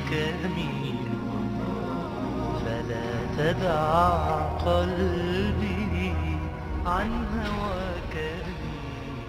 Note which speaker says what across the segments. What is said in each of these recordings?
Speaker 1: كمين فلا تدع قلبي عن هواك يميل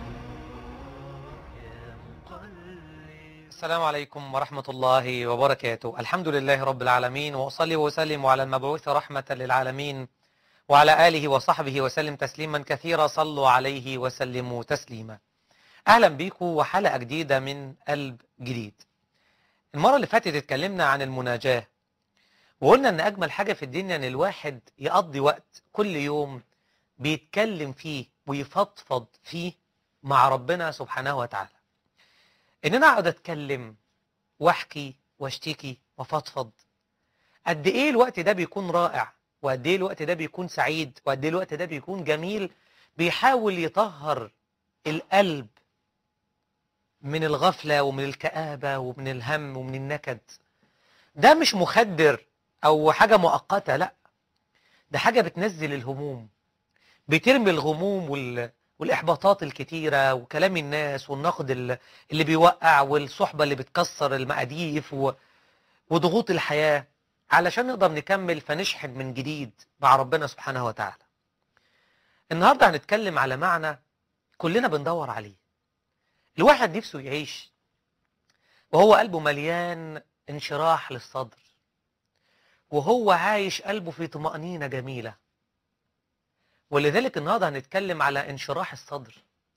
Speaker 1: يا مقلب
Speaker 2: السلام عليكم ورحمة الله وبركاته الحمد لله رب العالمين وأصلي وسلم على المبعوث رحمة للعالمين وعلى آله وصحبه وسلم تسليما كثيرا صلوا عليه وسلموا تسليما أهلا بيكم وحلقة جديدة من قلب جديد المرة اللي فاتت اتكلمنا عن المناجاة وقلنا ان اجمل حاجة في الدنيا ان الواحد يقضي وقت كل يوم بيتكلم فيه ويفضفض فيه مع ربنا سبحانه وتعالى ان انا اقعد اتكلم واحكي واشتكي وفضفض قد ايه الوقت ده بيكون رائع وقد ايه الوقت ده بيكون سعيد وقد ايه الوقت ده بيكون جميل بيحاول يطهر القلب من الغفلة ومن الكآبة ومن الهم ومن النكد ده مش مخدر او حاجة مؤقتة لا ده حاجة بتنزل الهموم بترمي الغموم وال... والإحباطات الكتيرة وكلام الناس والنقد ال- اللي بيوقع والصحبة اللي بتكسر المقاديف و... وضغوط الحياة علشان نقدر نكمل فنشحن من جديد مع ربنا سبحانه وتعالى النهاردة هنتكلم على معنى كلنا بندور عليه الواحد نفسه يعيش وهو قلبه مليان انشراح للصدر وهو عايش قلبه في طمأنينة جميلة ولذلك النهارده هنتكلم على انشراح الصدر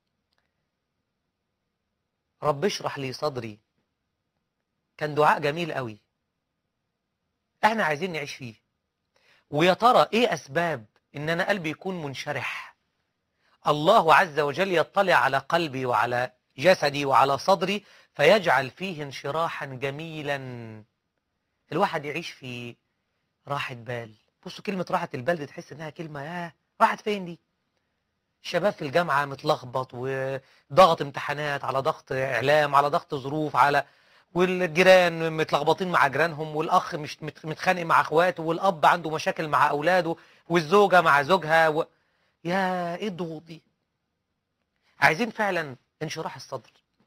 Speaker 2: رب اشرح لي صدري كان دعاء جميل قوي احنا عايزين نعيش فيه ويا ترى ايه اسباب ان انا قلبي يكون منشرح الله عز وجل يطلع على قلبي وعلى جسدي وعلى صدري فيجعل فيه انشراحا جميلا الواحد يعيش في راحة بال بصوا كلمة راحة البال دي تحس انها كلمة ياه راحت فين دي الشباب في الجامعة متلخبط وضغط امتحانات على ضغط اعلام على ضغط ظروف على والجيران متلخبطين مع جيرانهم والاخ مش مت- متخانق مع اخواته والاب عنده مشاكل مع اولاده والزوجة مع زوجها و... يا ايه الضغوط دي عايزين فعلا انشراح الصدر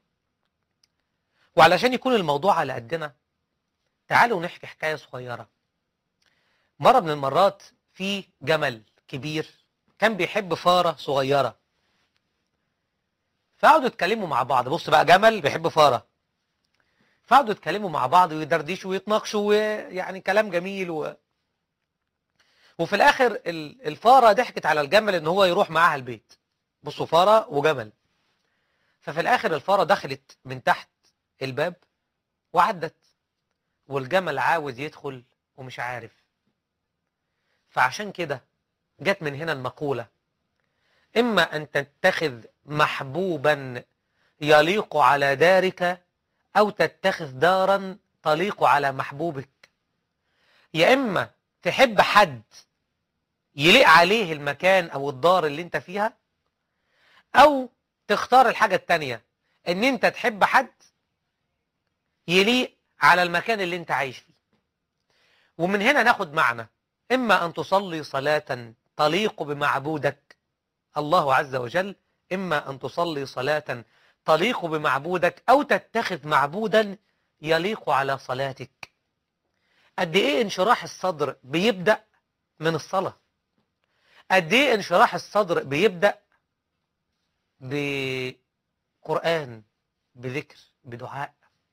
Speaker 2: وعلشان يكون الموضوع على قدنا تعالوا نحكي حكاية صغيرة مرة من المرات في جمل كبير كان بيحب فارة صغيرة فقعدوا يتكلموا مع بعض بص بقى جمل بيحب فارة فقعدوا يتكلموا مع بعض ويدردشوا ويتناقشوا ويعني كلام جميل و... وفي الاخر ال- الفارة ضحكت على الجمل ان هو يروح معاها البيت بصوا فارة وجمل ففي الاخر الفارة دخلت من تحت الباب وعدت والجمل عاوز يدخل ومش عارف فعشان كده جت من هنا المقولة إما أن تتخذ محبوبا يليق على دارك أو تتخذ دارا تليق على محبوبك يا إما تحب حد يليق عليه المكان أو الدار اللي انت فيها أو تختار الحاجة التانية إن انت تحب حد يليق على المكان اللي انت عايش فيه ومن هنا ناخد معنى إما أن تصلي صلاة تليق بمعبودك الله عز وجل إما أن تصلي صلاة تليق بمعبودك أو تتخذ معبودا يليق على صلاتك قد إيه انشراح الصدر بيبدأ من الصلاة قد إيه انشراح الصدر بيبدأ بقرآن بذكر بدعاء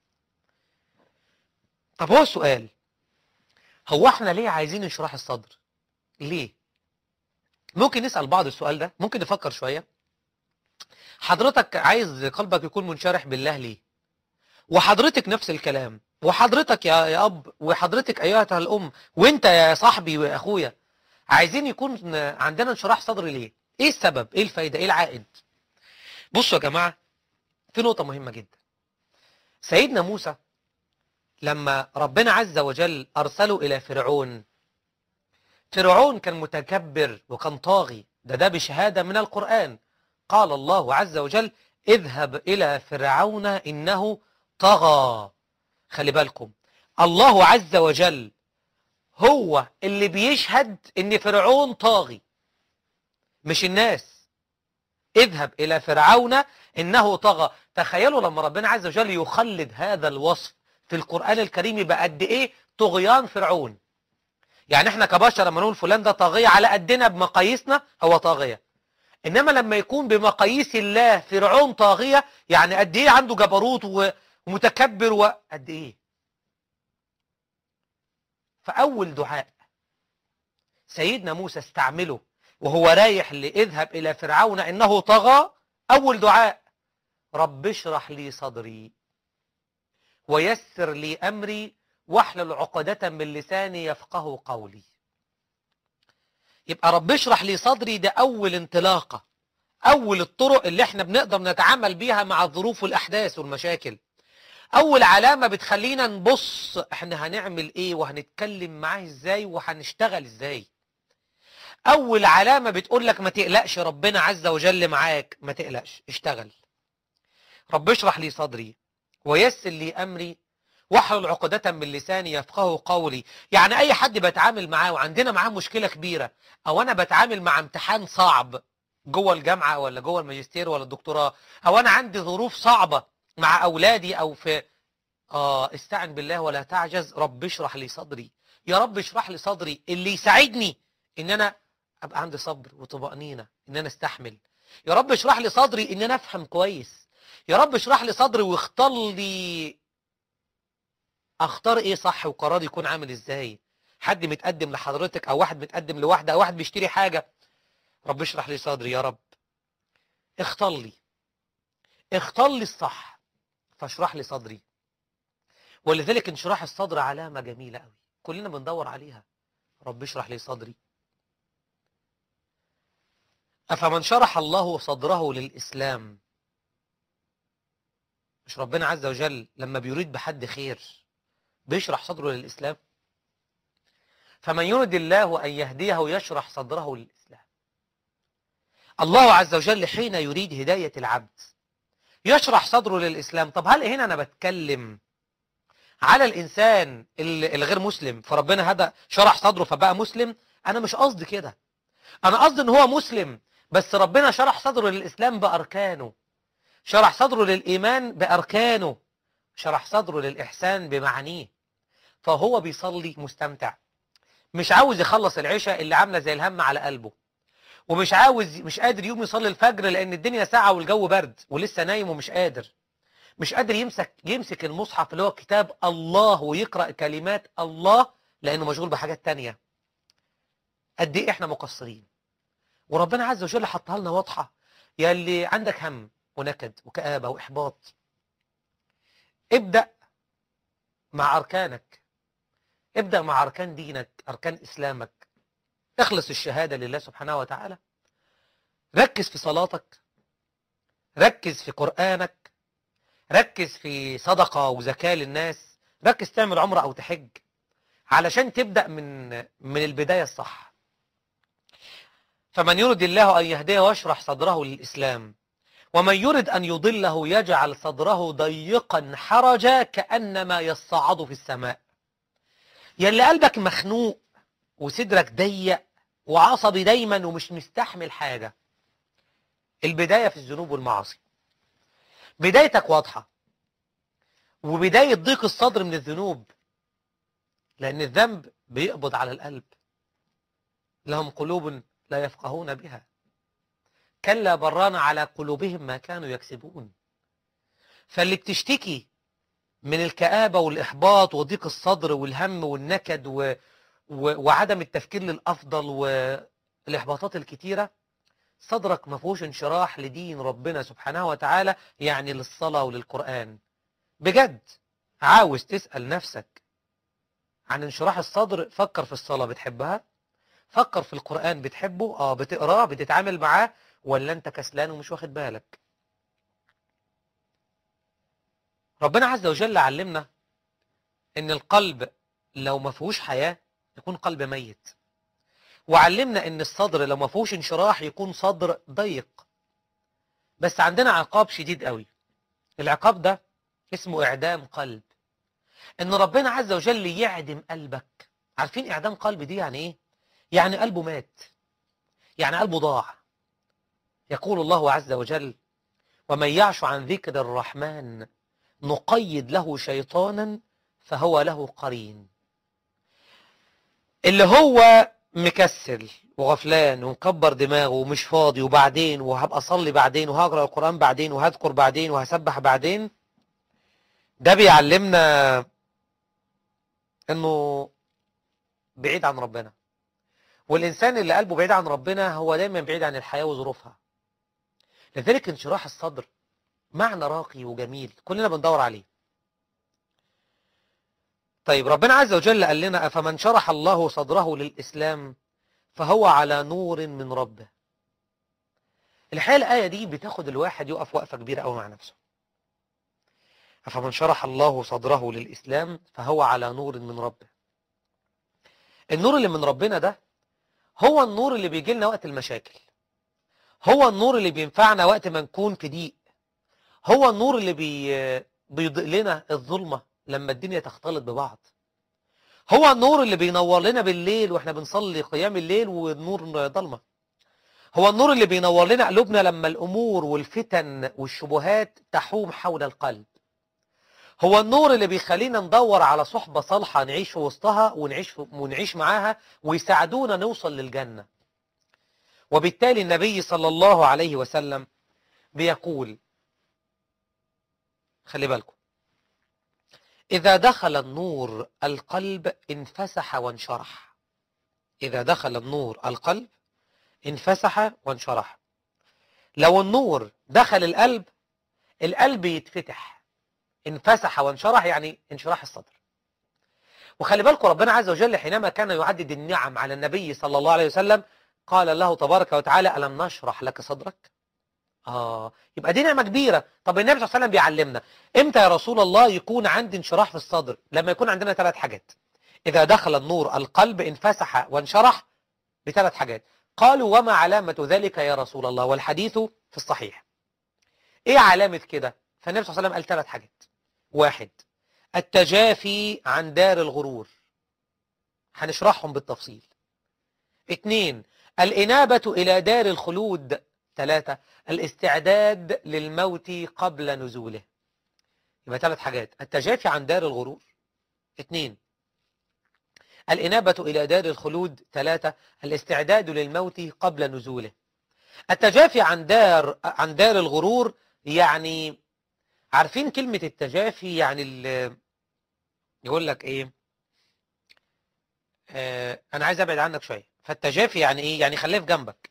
Speaker 2: طب هو السؤال هو احنا ليه عايزين انشراح الصدر ليه ممكن نسأل بعض السؤال ده ممكن نفكر شوية حضرتك عايز قلبك يكون منشرح بالله ليه وحضرتك نفس الكلام وحضرتك يا يا اب وحضرتك ايتها الام وانت يا صاحبي واخويا عايزين يكون عندنا انشراح صدر ليه ايه السبب ايه الفايده ايه العائد بصوا يا جماعه في نقطه مهمه جدا سيدنا موسى لما ربنا عز وجل ارسله الى فرعون فرعون كان متكبر وكان طاغي ده ده بشهاده من القران قال الله عز وجل اذهب الى فرعون انه طغى خلي بالكم الله عز وجل هو اللي بيشهد ان فرعون طاغي مش الناس اذهب الى فرعون انه طغى تخيلوا لما ربنا عز وجل يخلد هذا الوصف في القرآن الكريم يبقى قد ايه طغيان فرعون يعني احنا كبشر لما نقول فلان ده طاغية على قدنا بمقاييسنا هو طاغية انما لما يكون بمقاييس الله فرعون طاغية يعني قد ايه عنده جبروت و- ومتكبر وقد ايه فاول دعاء سيدنا موسى استعمله وهو رايح لإذهب إلى فرعون إنه طغى أول دعاء رب اشرح لي صدري ويسر لي أمري واحلل عقدة من لساني يفقه قولي يبقى رب اشرح لي صدري ده أول انطلاقة أول الطرق اللي احنا بنقدر نتعامل بيها مع الظروف والأحداث والمشاكل أول علامة بتخلينا نبص احنا هنعمل ايه وهنتكلم معاه ازاي وهنشتغل ازاي اول علامة بتقول لك ما تقلقش ربنا عز وجل معاك ما تقلقش اشتغل رب اشرح لي صدري ويسر لي امري واحلل عقدة من لساني يفقه قولي يعني اي حد بتعامل معاه وعندنا معاه مشكلة كبيرة او انا بتعامل مع امتحان صعب جوه الجامعة ولا جوه الماجستير ولا الدكتوراه او انا عندي ظروف صعبة مع اولادي او في اه استعن بالله ولا تعجز رب اشرح لي صدري يا رب اشرح لي صدري اللي يساعدني ان انا ابقى عندي صبر وطمأنينة ان انا استحمل يا رب اشرح لي صدري ان انا افهم كويس يا رب اشرح لي صدري واختار لي اختار ايه صح وقراري يكون عامل ازاي حد متقدم لحضرتك او واحد متقدم لواحده او واحد بيشتري حاجه رب اشرح لي صدري يا رب اختار لي اختار لي الصح فاشرح لي صدري ولذلك انشراح الصدر علامه جميله قوي كلنا بندور عليها رب اشرح لي صدري أفمن شرح الله صدره للإسلام مش ربنا عز وجل لما بيريد بحد خير بيشرح صدره للإسلام فمن يرد الله أن يهديه يشرح صدره للإسلام الله عز وجل حين يريد هداية العبد يشرح صدره للإسلام طب هل هنا أنا بتكلم على الإنسان ال- الغير مسلم فربنا هدى شرح صدره فبقى مسلم أنا مش قصدي كده أنا قصدي إن هو مسلم بس ربنا شرح صدره للإسلام بأركانه شرح صدره للإيمان بأركانه شرح صدره للإحسان بمعانيه فهو بيصلي مستمتع مش عاوز يخلص العشاء اللي عاملة زي الهم على قلبه ومش عاوز مش قادر يقوم يصلي الفجر لأن الدنيا ساعة والجو برد ولسه نايم ومش قادر مش قادر يمسك يمسك المصحف اللي هو كتاب الله ويقرأ كلمات الله لأنه مشغول بحاجات تانية قد إيه إحنا مقصرين وربنا عز وجل حطها لنا واضحة يا اللي عندك هم ونكد وكآبة وإحباط ابدأ مع أركانك ابدأ مع أركان دينك أركان إسلامك اخلص الشهادة لله سبحانه وتعالى ركز في صلاتك ركز في قرآنك ركز في صدقة وزكاة للناس ركز تعمل عمرة أو تحج علشان تبدأ من من البداية الصح فمن يرد الله أن يهديه ويشرح صدره للإسلام ومن يرد أن يضله يجعل صدره ضيقا حرجا كأنما يصعد في السماء يلي قلبك مخنوق وصدرك ضيق وعصبي دايما ومش مستحمل حاجة البداية في الذنوب والمعاصي بدايتك واضحة وبداية ضيق الصدر من الذنوب لأن الذنب بيقبض على القلب لهم قلوب لا يفقهون بها كلا بران على قلوبهم ما كانوا يكسبون فاللي بتشتكي من الكآبة والإحباط وضيق الصدر والهم والنكد و... و... وعدم التفكير للأفضل والإحباطات الكتيرة صدرك ما فيهوش انشراح لدين ربنا سبحانه وتعالى يعني للصلاة وللقرآن بجد عاوز تسأل نفسك عن انشراح الصدر فكر في الصلاة بتحبها فكر في القرآن بتحبه اه بتقراه بتتعامل معاه ولا انت كسلان ومش واخد بالك ربنا عز وجل علمنا ان القلب لو ما فيهوش حياة يكون قلب ميت وعلمنا ان الصدر لو ما فيهوش انشراح يكون صدر ضيق بس عندنا عقاب شديد قوي العقاب ده اسمه اعدام قلب ان ربنا عز وجل يعدم قلبك عارفين اعدام قلب دي يعني ايه يعني قلبه مات يعني قلبه ضاع يقول الله عز وجل ومن يعش عن ذكر الرحمن نقيد له شيطانا فهو له قرين اللي هو مكسل وغفلان ومكبر دماغه ومش فاضي وبعدين وهبقى اصلي بعدين وهقرا القران بعدين وهذكر بعدين وهسبح بعدين ده بيعلمنا انه بعيد عن ربنا والانسان اللي قلبه بعيد عن ربنا هو دايما بعيد عن الحياه وظروفها لذلك انشراح الصدر معنى راقي وجميل كلنا بندور عليه طيب ربنا عز وجل قال لنا أفمن شرح الله صدره للإسلام فهو على نور من ربه الحقيقة الآية دي بتاخد الواحد يقف وقفة كبيرة قوي مع نفسه أفمن شرح الله صدره للإسلام فهو على نور من ربه النور اللي من ربنا ده هو النور اللي بيجي لنا وقت المشاكل هو النور اللي بينفعنا وقت ما نكون في ضيق هو النور اللي بي بيضيء لنا الظلمة لما الدنيا تختلط ببعض هو النور اللي بينور لنا بالليل واحنا بنصلي قيام الليل والنور ضلمة هو النور اللي بينور لنا قلوبنا لما الأمور والفتن والشبهات تحوم حول القلب هو النور اللي بيخلينا ندور على صحبة صالحة نعيش في وسطها ونعيش, في ونعيش معاها ويساعدونا نوصل للجنة وبالتالي النبي صلى الله عليه وسلم بيقول خلي بالكم إذا دخل النور القلب انفسح وانشرح إذا دخل النور القلب انفسح وانشرح لو النور دخل القلب القلب يتفتح انفسح وانشرح يعني انشراح الصدر وخلي بالكم ربنا عز وجل حينما كان يعدد النعم على النبي صلى الله عليه وسلم قال له تبارك وتعالى ألم نشرح لك صدرك آه يبقى دي نعمة كبيرة طب النبي صلى الله عليه وسلم بيعلمنا امتى يا رسول الله يكون عندي انشراح في الصدر لما يكون عندنا ثلاث حاجات إذا دخل النور القلب انفسح وانشرح بثلاث حاجات قالوا وما علامة ذلك يا رسول الله والحديث في الصحيح ايه علامة كده فالنبي صلى الله عليه وسلم قال ثلاث حاجات واحد التجافي عن دار الغرور هنشرحهم بالتفصيل اثنين الإنابة إلى دار الخلود ثلاثة الاستعداد للموت قبل نزوله يبقى ثلاث حاجات التجافي عن دار الغرور اثنين الإنابة إلى دار الخلود ثلاثة الاستعداد للموت قبل نزوله التجافي عن دار عن دار الغرور يعني عارفين كلمة التجافي يعني ال- يقول لك ايه آه انا عايز ابعد عنك شوية فالتجافي يعني ايه يعني خليه في جنبك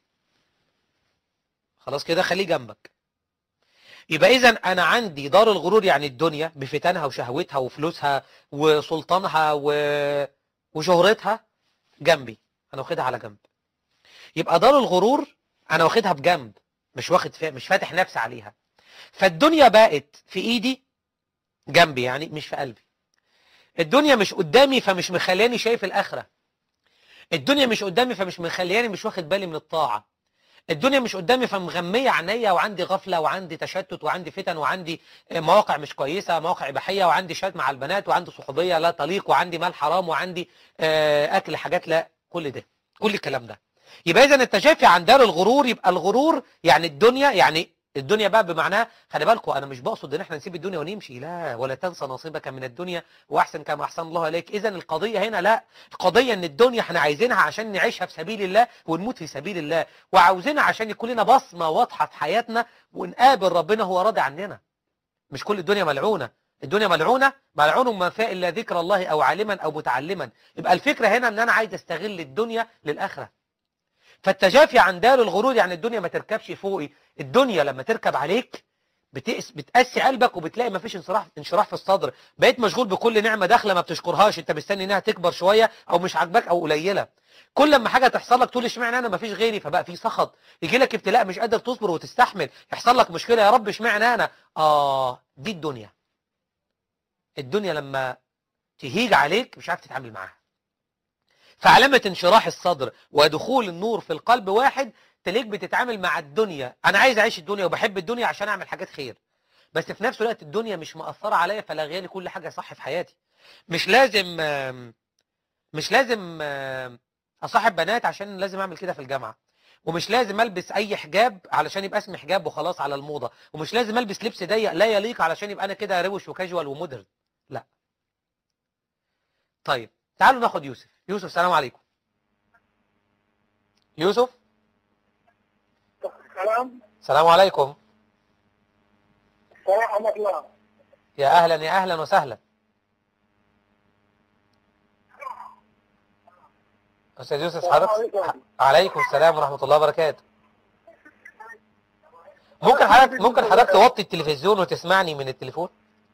Speaker 2: خلاص كده خليه جنبك يبقى اذا انا عندي دار الغرور يعني الدنيا بفتنها وشهوتها وفلوسها وسلطانها و... وشهرتها جنبي انا واخدها على جنب يبقى دار الغرور انا واخدها بجنب مش واخد فيها مش فاتح نفسي عليها فالدنيا بقت في ايدي جنبي يعني مش في قلبي الدنيا مش قدامي فمش مخلياني شايف الاخره الدنيا مش قدامي فمش مخلياني مش واخد بالي من الطاعه الدنيا مش قدامي فمغمية عينيا وعندي غفلة وعندي تشتت وعندي فتن وعندي مواقع مش كويسة مواقع إباحية وعندي شات مع البنات وعندي صحوبية لا تليق وعندي مال حرام وعندي آه، أكل حاجات لا كل ده كل الكلام ده يبقى إذا التجافي عن دار الغرور يبقى الغرور يعني الدنيا يعني الدنيا بقى بمعناها خلي بالكم انا مش بقصد ان احنا نسيب الدنيا ونمشي لا ولا تنسى نصيبك من الدنيا واحسن كما احسن الله اليك اذا القضيه هنا لا القضيه ان الدنيا احنا عايزينها عشان نعيشها في سبيل الله ونموت في سبيل الله وعاوزينها عشان يكون لنا بصمه واضحه في حياتنا ونقابل ربنا هو راضي عننا مش كل الدنيا ملعونه الدنيا ملعونه ملعون ما فيها الا ذكر الله او عالما او متعلما يبقى الفكره هنا ان انا عايز استغل الدنيا للاخره فالتجافي عن دار الغرور يعني الدنيا ما تركبش فوقي الدنيا لما تركب عليك بتقس بتقسي قلبك وبتلاقي ما فيش انشراح انشراح في الصدر بقيت مشغول بكل نعمه داخله ما بتشكرهاش انت مستني انها تكبر شويه او مش عاجباك او قليله كل لما حاجه تحصل لك تقول اشمعنى انا ما فيش غيري فبقى في سخط يجي لك ابتلاء مش قادر تصبر وتستحمل يحصل لك مشكله يا رب اشمعنى انا اه دي الدنيا الدنيا لما تهيج عليك مش عارف تتعامل معاها فعلامة انشراح الصدر ودخول النور في القلب واحد تلاقيك بتتعامل مع الدنيا انا عايز اعيش الدنيا وبحب الدنيا عشان اعمل حاجات خير بس في نفس الوقت الدنيا مش مأثرة عليا فلاغيالي كل حاجة صح في حياتي مش لازم آم، مش لازم آم، اصاحب بنات عشان لازم اعمل كده في الجامعة ومش لازم البس اي حجاب علشان يبقى اسمي حجاب وخلاص على الموضة ومش لازم البس لبس ضيق لا يليق علشان يبقى انا كده روش وكاجوال ومودرن لا طيب تعالوا ناخد يوسف يوسف السلام عليكم يوسف
Speaker 3: سلام
Speaker 2: السلام عليكم
Speaker 3: ورحمة الله
Speaker 2: يا اهلا يا اهلا وسهلا استاذ يوسف
Speaker 3: السلام
Speaker 2: حضرتك
Speaker 3: عليكم.
Speaker 2: عليكم السلام ورحمه الله وبركاته ممكن حضرتك ممكن حضرتك توطي التلفزيون وتسمعني من التليفون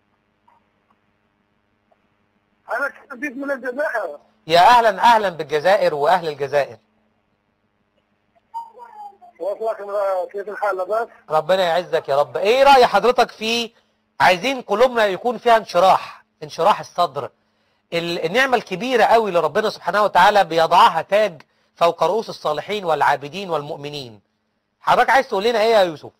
Speaker 3: أنا كنت من الجزائر
Speaker 2: يا اهلا اهلا بالجزائر واهل الجزائر
Speaker 3: وصلك كيف الحال لاباس؟
Speaker 2: ربنا يعزك يا رب ايه رأي حضرتك في عايزين قلوبنا يكون فيها انشراح انشراح الصدر ال- النعمة الكبيرة قوي اللي ربنا سبحانه وتعالى بيضعها تاج فوق رؤوس الصالحين والعابدين والمؤمنين حضرتك عايز تقول لنا ايه يا يوسف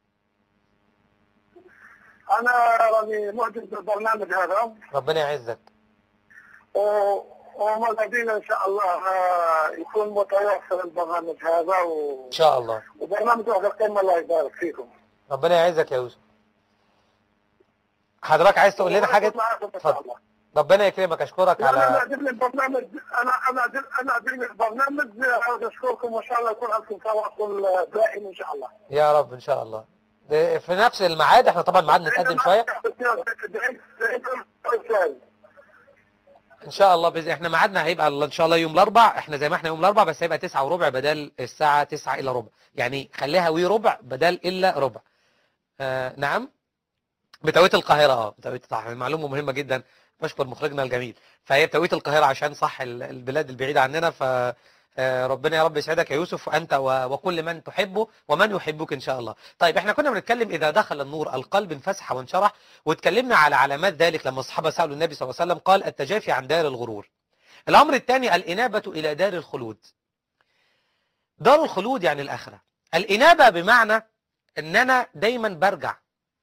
Speaker 3: أنا راني معجب بالبرنامج هذا
Speaker 2: ربنا يعزك
Speaker 3: و- وما زادين إن شاء الله آه، يكون متواصل البرنامج هذا و...
Speaker 2: ان شاء الله
Speaker 3: وبرنامج واحد القمة الله يبارك فيكم
Speaker 2: ربنا يعزك يا يوسف حضرتك عايز تقول لنا حاجة
Speaker 3: معكم إن شاء
Speaker 2: اتفضل
Speaker 3: الله
Speaker 2: ربنا يكرمك اشكرك
Speaker 3: لا لا أنا
Speaker 2: على
Speaker 3: عجبني البرنامج أنا أنا عجب- أنا عجبني البرنامج آه، أشكركم وإن شاء الله يكون عندكم تواصل آه، دائم إن شاء الله
Speaker 2: يا رب ان شاء الله ده في نفس الميعاد احنا طبعا ميعاد متقدم شوية ان شاء الله باذن احنا ميعادنا هيبقى ان شاء الله يوم الاربع احنا زي ما احنا يوم الاربع بس هيبقى تسعة وربع بدل الساعة تسعة الا ربع يعني خليها وي ربع بدل الا ربع آه نعم بتوقيت القاهرة اه بتوقيت صح معلومة مهمة جدا بشكر مخرجنا الجميل فهي بتوقيت القاهرة عشان صح ال- البلاد البعيدة عننا ف آه، ربنا يا رب يسعدك يا يوسف وانت و- وكل من تحبه ومن يحبك ان شاء الله. طيب احنا كنا بنتكلم اذا دخل النور القلب انفسح وانشرح واتكلمنا على علامات ذلك لما الصحابه سالوا النبي صلى الله عليه وسلم قال التجافي عن دار الغرور. الامر الثاني الانابه الى دار الخلود. دار الخلود يعني الاخره. الانابه بمعنى ان انا دايما برجع.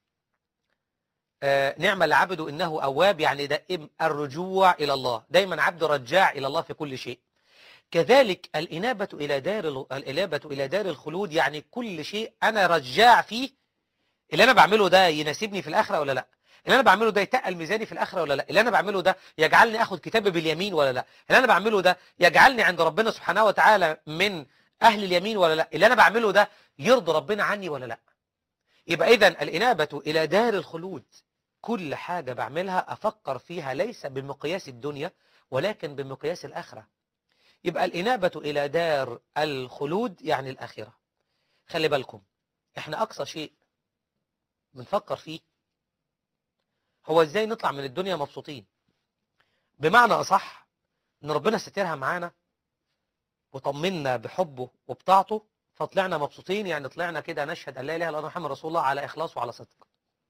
Speaker 2: آه، نعم العبد انه اواب يعني دائم الرجوع الى الله، دايما عبد رجاع الى الله في كل شيء. كذلك الإنابة إلى دار ال- الإنابة إلى دار الخلود يعني كل شيء أنا رجاع فيه اللي أنا بعمله ده يناسبني في الآخرة ولا لا اللي أنا بعمله ده يتقل ميزاني في الآخرة ولا لا اللي أنا بعمله ده يجعلني أخذ كتابي باليمين ولا لا اللي أنا بعمله ده يجعلني عند ربنا سبحانه وتعالى من أهل اليمين ولا لا اللي أنا بعمله ده يرضي ربنا عني ولا لا يبقى إذا الإنابة إلى دار الخلود كل حاجة بعملها أفكر فيها ليس بمقياس الدنيا ولكن بمقياس الآخرة يبقى الإنابة إلى دار الخلود يعني الآخرة خلي بالكم إحنا أقصى شيء بنفكر فيه هو إزاي نطلع من الدنيا مبسوطين بمعنى أصح إن ربنا سترها معانا وطمنا بحبه وبطاعته فطلعنا مبسوطين يعني طلعنا كده نشهد أن لا إله إلا الله محمد رسول الله على إخلاص وعلى صدق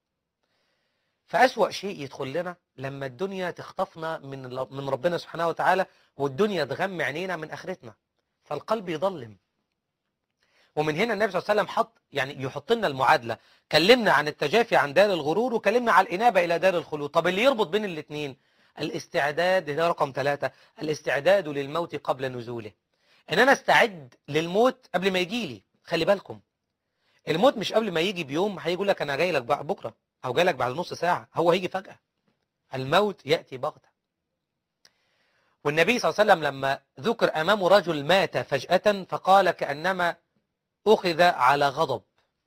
Speaker 2: فأسوأ شيء يدخل لنا لما الدنيا تخطفنا من من ربنا سبحانه وتعالى والدنيا تغمي عينينا من اخرتنا فالقلب يضلم ومن هنا النبي صلى الله عليه وسلم حط يعني يحط لنا المعادله كلمنا عن التجافي عن دار الغرور وكلمنا عن الانابه الى دار الخلود طب اللي يربط بين الاثنين الاستعداد ده رقم ثلاثة الاستعداد للموت قبل نزوله ان انا استعد للموت قبل ما يجي لي خلي بالكم الموت مش قبل ما يجي بيوم هيجي يقول لك انا جاي لك بقى بكره او جاي لك بعد نص ساعه هو هيجي فجاه الموت ياتي بغته والنبي صلى الله عليه وسلم لما ذكر أمامه رجل مات فجأة فقال كأنما أخذ على غضب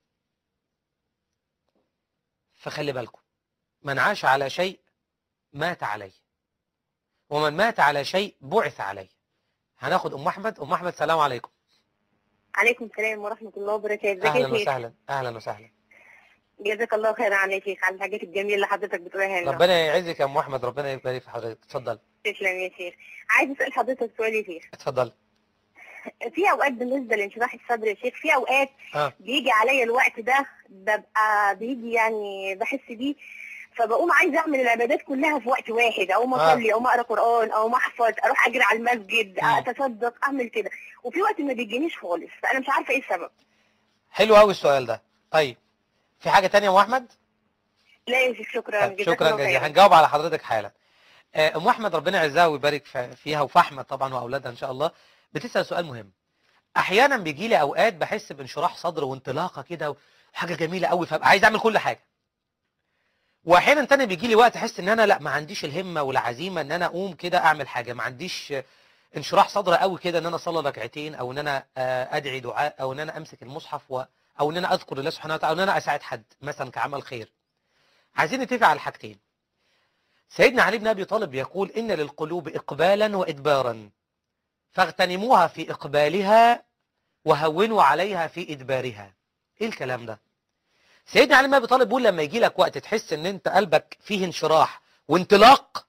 Speaker 2: فخلي بالكم من عاش على شيء مات عليه ومن مات على شيء بعث عليه هناخد أم أحمد أم أحمد سلام عليكم
Speaker 4: عليكم السلام ورحمة الله وبركاته ازيك
Speaker 2: أهلا
Speaker 4: يا شيخ
Speaker 2: وسهلا أهلا وسهلا
Speaker 4: جزاك الله خير عن يا شيخ على الحاجات الجميلة اللي حضرتك بتقولها لنا
Speaker 2: ربنا يعزك يا أم أحمد ربنا يبارك في حضرتك اتفضل
Speaker 4: تسلم يا شيخ عايز اسأل حضرتك سؤال يا شيخ
Speaker 2: اتفضل
Speaker 4: في اوقات بالنسبة لانشراح الصدر يا شيخ في اوقات
Speaker 2: اه
Speaker 4: بيجي عليا الوقت ده ببقى بيجي يعني بحس بيه فبقوم عايزه اعمل العبادات كلها في وقت واحد اقوم
Speaker 2: آه.
Speaker 4: اصلي اقوم اقرا قران اقوم احفظ اروح اجري على المسجد
Speaker 2: مم.
Speaker 4: اتصدق اعمل كده وفي وقت ما بيجينيش خالص فانا مش عارفه ايه السبب
Speaker 2: حلو قوي السؤال ده طيب في حاجة تانية يا أم أحمد
Speaker 4: لا يا شيخ شكرا
Speaker 2: طيب،
Speaker 4: جزاك
Speaker 2: شكرا
Speaker 4: الله
Speaker 2: جزيلا
Speaker 4: خير
Speaker 2: هنجاوب على حضرتك حالا آه، ام احمد ربنا يعزها ويبارك في- فيها وفي احمد طبعا واولادها ان شاء الله بتسال سؤال مهم احيانا بيجي لي اوقات بحس بانشراح صدر وانطلاقه كده وحاجه جميله قوي فابقى عايز اعمل كل حاجه واحيانا تاني بيجي لي وقت احس ان انا لا ما عنديش الهمه والعزيمه ان انا اقوم كده اعمل حاجه ما عنديش انشراح صدر قوي كده ان انا اصلي ركعتين او ان انا آه، ادعي دعاء او ان انا امسك المصحف و... او ان انا اذكر الله سبحانه وتعالى او ان انا اساعد حد مثلا كعمل خير عايزين نتفق على الحاجتين سيدنا علي بن ابي طالب يقول ان للقلوب اقبالا وادبارا فاغتنموها في اقبالها وهونوا عليها في ادبارها ايه الكلام ده سيدنا علي بن ابي طالب بيقول لما يجي لك وقت تحس ان انت قلبك فيه انشراح وانطلاق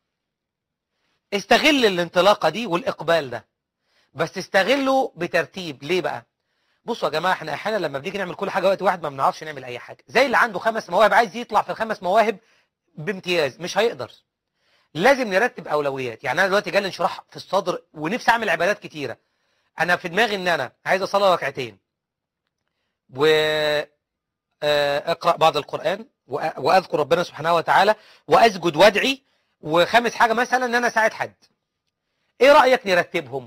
Speaker 2: استغل الانطلاقه دي والاقبال ده بس استغله بترتيب ليه بقى بصوا يا جماعه احنا احيانا لما بنيجي نعمل كل حاجه وقت واحد ما بنعرفش نعمل اي حاجه زي اللي عنده خمس مواهب عايز يطلع في الخمس مواهب بامتياز مش هيقدر لازم نرتب اولويات يعني انا دلوقتي جالي انشراح في الصدر ونفسي اعمل عبادات كتيره انا في دماغي ان انا عايز اصلي ركعتين و آه، اقرا بعض القران وأ- واذكر ربنا سبحانه وتعالى واسجد وادعي وخامس حاجه مثلا ان انا اساعد حد ايه رايك نرتبهم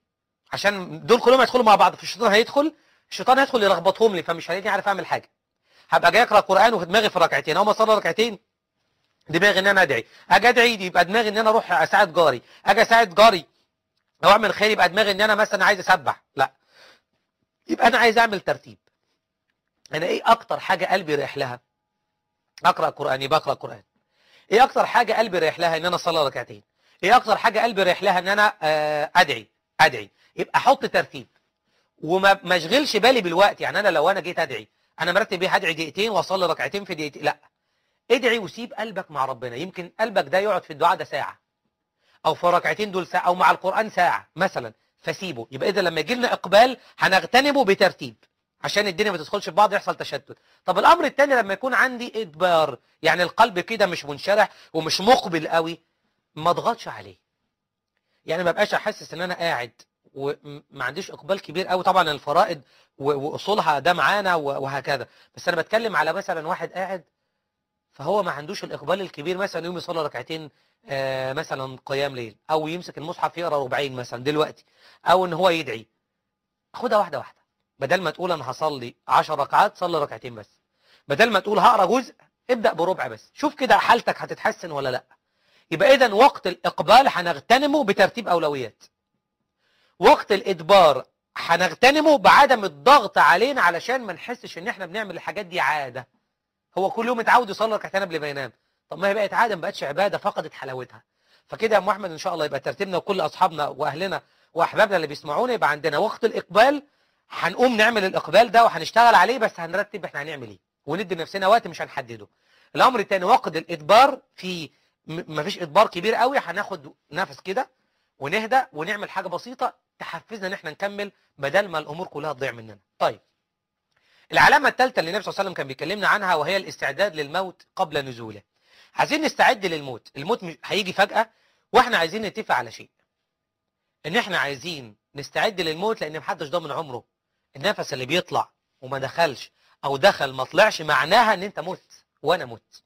Speaker 2: عشان دول كلهم هيدخلوا مع بعض فالشيطان هيدخل الشيطان هيدخل يلخبطهم لي فمش هيلاقيني عارف اعمل حاجه هبقى جاي اقرا قران وفي دماغي في ركعتين اول ما اصلي ركعتين دماغي ان انا ادعي اجي ادعي يبقى دماغي ان انا اروح اساعد جاري اجي اساعد جاري او اعمل خير يبقى دماغي ان انا مثلا عايز اسبح لا يبقى انا عايز اعمل ترتيب انا ايه اكتر حاجه قلبي رايح لها اقرا قران يبقى اقرا قران ايه اكتر حاجه قلبي رايح لها ان انا اصلي ركعتين ايه اكتر حاجه قلبي رايح لها ان انا آه، ادعي ادعي يبقى احط ترتيب وما ما اشغلش بالي بالوقت يعني انا لو انا جيت ادعي انا مرتب ايه هدعي دقيقتين واصلي ركعتين في دقيقتين لا ادعي وسيب قلبك مع ربنا يمكن قلبك ده يقعد في الدعاء ده ساعه او في ركعتين دول ساعه او مع القران ساعه مثلا فسيبه يبقى اذا لما يجي لنا اقبال هنغتنمه بترتيب عشان الدنيا ما تدخلش في بعض يحصل تشتت طب الامر الثاني لما يكون عندي ادبار يعني القلب كده مش منشرح ومش مقبل قوي ما اضغطش عليه يعني ما بقاش احسس ان انا قاعد وما عنديش اقبال كبير قوي طبعا الفرائض و- واصولها ده معانا و- وهكذا بس انا بتكلم على مثلا واحد قاعد فهو ما عندوش الاقبال الكبير مثلا يوم يصلي ركعتين آه، مثلا قيام ليل او يمسك المصحف يقرا ربعين مثلا دلوقتي او ان هو يدعي خدها واحده واحده بدل ما تقول انا هصلي 10 ركعات صلي ركعتين بس بدل ما تقول هقرا جزء ابدا بربع بس شوف كده حالتك هتتحسن ولا لا يبقى اذا وقت الاقبال هنغتنمه بترتيب اولويات وقت الادبار هنغتنمه بعدم الضغط علينا علشان ما نحسش ان احنا بنعمل الحاجات دي عاده هو كل يوم متعود يصلي ركعتين قبل ما ينام طب ما هي بقت عاده ما بقتش عباده فقدت حلاوتها فكده يا ام احمد ان شاء الله يبقى ترتيبنا وكل اصحابنا واهلنا واحبابنا اللي بيسمعونا يبقى عندنا وقت الاقبال هنقوم نعمل الاقبال ده وهنشتغل عليه بس هنرتب احنا هنعمل ايه وندي لنفسنا وقت مش هنحدده الامر الثاني وقت الادبار في م- مفيش ادبار كبير قوي هناخد نفس كده ونهدى ونعمل حاجه بسيطه تحفزنا ان احنا نكمل بدل ما الامور كلها تضيع مننا طيب العلامه الثالثه اللي النبي صلى الله عليه وسلم كان بيكلمنا عنها وهي الاستعداد للموت قبل نزوله عايزين نستعد للموت الموت مش- هيجي فجاه واحنا عايزين نتفق على شيء ان احنا عايزين نستعد للموت لان محدش ضامن عمره النفس اللي بيطلع وما دخلش او دخل ما طلعش معناها ان انت مت وانا مت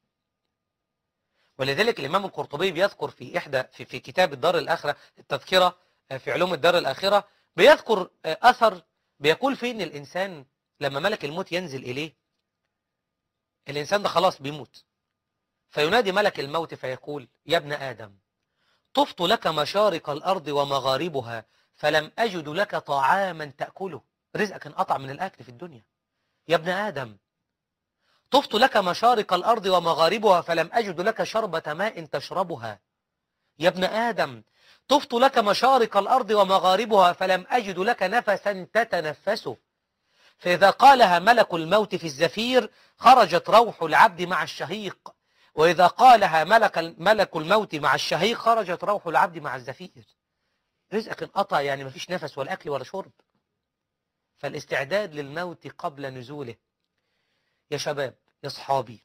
Speaker 2: ولذلك الامام القرطبي بيذكر في احدى في, في كتاب الدار الاخره التذكره آه، في علوم الدار الاخره بيذكر آه، اثر بيقول فيه ان الانسان لما ملك الموت ينزل اليه الانسان ده خلاص بيموت فينادي ملك الموت فيقول يا ابن ادم طفت لك مشارق الارض ومغاربها فلم اجد لك طعاما تاكله رزقك انقطع من الاكل في الدنيا يا ابن ادم طفت لك مشارق الارض ومغاربها فلم اجد لك شربة ماء تشربها يا ابن ادم طفت لك مشارق الارض ومغاربها فلم اجد لك نفسا تتنفسه فاذا قالها ملك الموت في الزفير خرجت روح العبد مع الشهيق واذا قالها ملك ملك الموت مع الشهيق خرجت روح العبد مع الزفير رزقك انقطع يعني مفيش نفس ولا اكل ولا شرب فالاستعداد للموت قبل نزوله يا شباب يا صحابي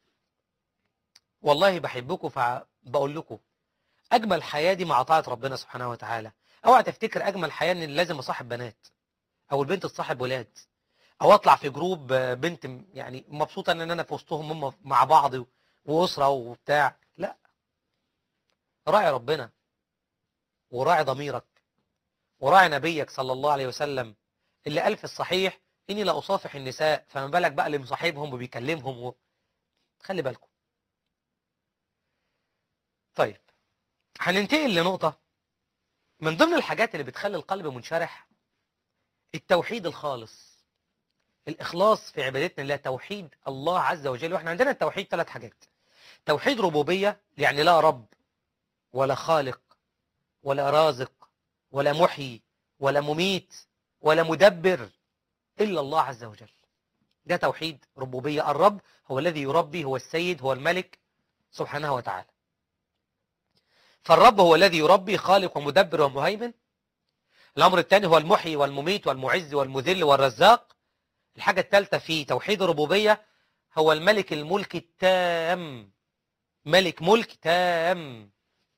Speaker 2: والله بحبكم فبقول لكم اجمل حياه دي مع طاعه ربنا سبحانه وتعالى اوعى تفتكر اجمل حياه ان لازم اصاحب بنات او البنت تصاحب ولاد او اطلع في جروب آه، بنت م- يعني مبسوطه ان انا في وسطهم هم مع بعض و- واسره وبتاع لا راعي ربنا وراعي ضميرك وراعي نبيك صلى الله عليه وسلم اللي قال في الصحيح اني لا اصافح النساء فما بالك بقى اللي مصاحبهم وبيكلمهم و... خلي بالكم طيب هننتقل لنقطة من ضمن الحاجات اللي بتخلي القلب منشرح التوحيد الخالص الإخلاص في عبادتنا لله توحيد الله عز وجل واحنا عندنا التوحيد ثلاث حاجات توحيد ربوبية يعني لا رب ولا خالق ولا رازق ولا محيي ولا مميت ولا مدبر إلا الله عز وجل ده توحيد ربوبية الرب هو الذي يربي هو السيد هو الملك سبحانه وتعالى فالرب هو الذي يربي خالق ومدبر ومهيمن الأمر الثاني هو المحيي والمميت والمعز والمذل والرزاق الحاجة الثالثة في توحيد الربوبية هو الملك الملك التام ملك ملك تام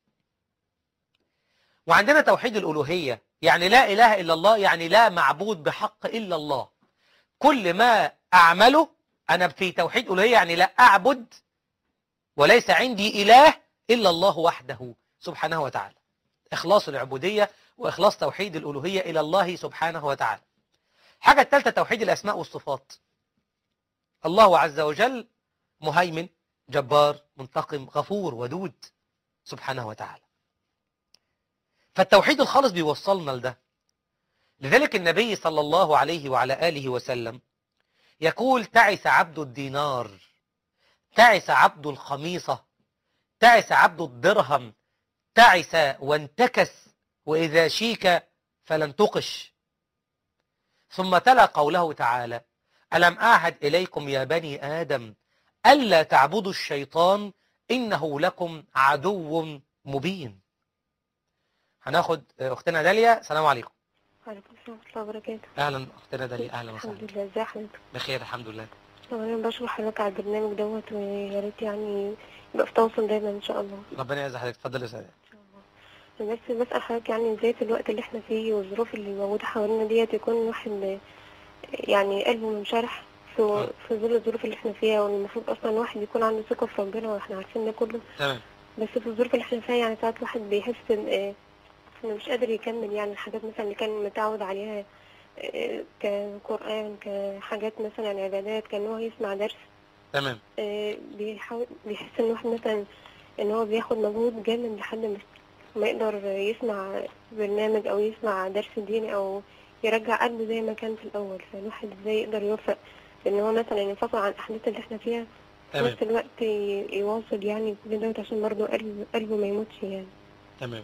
Speaker 2: وعندنا توحيد الألوهية يعني لا إله إلا الله يعني لا معبود بحق إلا الله كل ما أعمله أنا في توحيد ألوهية يعني لا أعبد وليس عندي إله إلا الله وحده سبحانه وتعالى إخلاص العبودية وإخلاص توحيد الألوهية إلى الله سبحانه وتعالى حاجة الثالثة توحيد الأسماء والصفات الله عز وجل مهيمن جبار منتقم غفور ودود سبحانه وتعالى فالتوحيد الخالص بيوصلنا لده لذلك النبي صلى الله عليه وعلى آله وسلم يقول تعس عبد الدينار تعس عبد الخميصة تعس عبد الدرهم تعس وانتكس وإذا شيك فلن تقش ثم تلا قوله تعالى ألم أعهد إليكم يا بني آدم ألا تعبدوا الشيطان إنه لكم عدو مبين هناخد أختنا داليا السلام عليكم
Speaker 5: وعليكم السلام ورحمة الله وبركاته
Speaker 2: أهلا أختنا داليا أهلا وسهلا
Speaker 5: الحمد لله ازي حضرتك
Speaker 2: بخير الحمد لله
Speaker 5: طبعا انا بشكر حضرتك على البرنامج دوت ويا ريت يعني يبقى في تواصل دايما ان شاء الله
Speaker 2: ربنا يعز حضرتك اتفضل يا سادة
Speaker 5: ان شاء الله بس بسأل حضرتك يعني ازاي في الوقت اللي احنا فيه والظروف اللي موجودة حوالينا ديت يكون الواحد يعني قلبه منشرح في في ظل الظروف اللي احنا فيها والمفروض اصلا الواحد يكون عنده ثقة في ربنا واحنا عارفين ده كله
Speaker 2: تمام
Speaker 5: بس في الظروف اللي احنا فيها يعني ساعات الواحد بيحس ان آه، انه مش قادر يكمل يعني الحاجات مثلا اللي كان متعود عليها آه، كقرآن كحاجات مثلا عبادات كان هو يسمع درس
Speaker 2: تمام
Speaker 5: آه، بيحاول بيحس ان الواحد مثلا ان هو بياخد مجهود جامد لحد ما ما يقدر يسمع برنامج او يسمع درس ديني او يرجع قلبه زي ما كان في الاول فالواحد ازاي يقدر يوفق ان هو مثلا ينفصل عن الاحداث اللي احنا فيها في
Speaker 2: تمام
Speaker 5: نفس الوقت ي- يواصل يعني كل دوت عشان برضه قلبه قلبه ما يموتش يعني
Speaker 2: تمام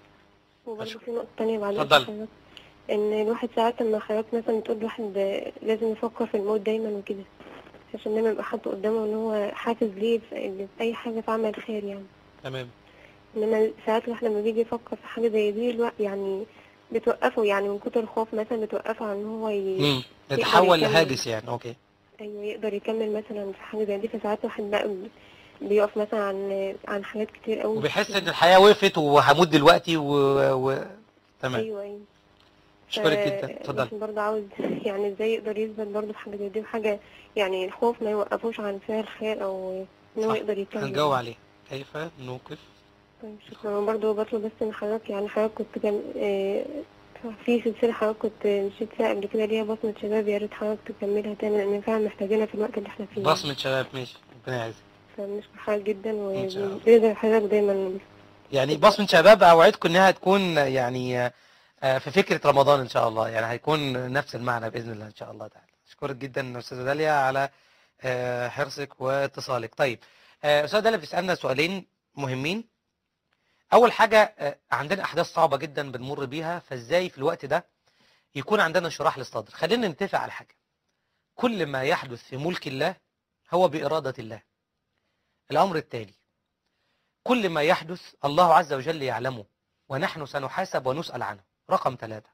Speaker 5: وبرضه
Speaker 2: أشكر.
Speaker 5: في نقطة تانية بعد
Speaker 2: اتفضل.
Speaker 5: حضرتك إن الواحد ساعات لما حضرتك مثلا تقول الواحد لازم يفكر في الموت دايما وكده عشان دايما يبقى حاطط قدامه إن هو حافز ليه في في أي حاجة في عمل خير يعني
Speaker 2: تمام
Speaker 5: إنما ساعات الواحد لما بيجي يفكر في حاجة زي دي الوقت يعني بتوقفه يعني من كتر الخوف مثلا بتوقفه عن إن هو ي...
Speaker 2: امم نتحول
Speaker 5: يكمل.
Speaker 2: لهاجس يعني أوكي
Speaker 5: أيوه يقدر يكمل مثلا في حاجة زي دي فساعات الواحد بقى بيقف مثلا عن عن حاجات كتير أوي
Speaker 2: وبيحس إن الحياة وقفت وهموت دلوقتي و... و... تمام
Speaker 5: أيوه أيوه
Speaker 2: أشكرك
Speaker 5: ف-
Speaker 2: جدا اتفضل
Speaker 5: لكن برضه عاوز يعني ازاي يقدر يثبت برضه في حاجة زي دي وحاجة يعني الخوف ما يوقفوش عن فعل خير او ان هو
Speaker 2: صح.
Speaker 5: يقدر يكمل
Speaker 2: هنجاوب عليه كيف نوقف
Speaker 5: طيب شكرا برضه بطلب بس من حضرتك يعني حضرتك كنت كان آه، في سلسلة حضرتك كنت مشيت فيها قبل كده ليها بصمة شباب يا ريت حضرتك تكملها تاني لأن فعلا محتاجينها في الوقت اللي احنا فيه
Speaker 2: بصمة شباب ماشي ربنا يعزك
Speaker 5: فبنشكر حضرتك جدا
Speaker 2: إن شاء الله.
Speaker 5: وبإذن حضرتك دايما
Speaker 2: يعني بصمة شباب أوعدكم إنها تكون يعني آه، في فكرة رمضان إن شاء الله يعني هيكون نفس المعنى بإذن الله إن شاء الله تعالى أشكرك جدا أستاذة داليا على آه، حرصك واتصالك طيب آه، أستاذة داليا بتسألنا سؤالين مهمين أول حاجة آه، عندنا أحداث صعبة جدا بنمر بيها فإزاي في الوقت ده يكون عندنا انشراح للصدر خلينا نتفق على حاجة كل ما يحدث في ملك الله هو بإرادة الله الأمر التالي كل ما يحدث الله عز وجل يعلمه ونحن سنحاسب ونسأل عنه رقم ثلاثة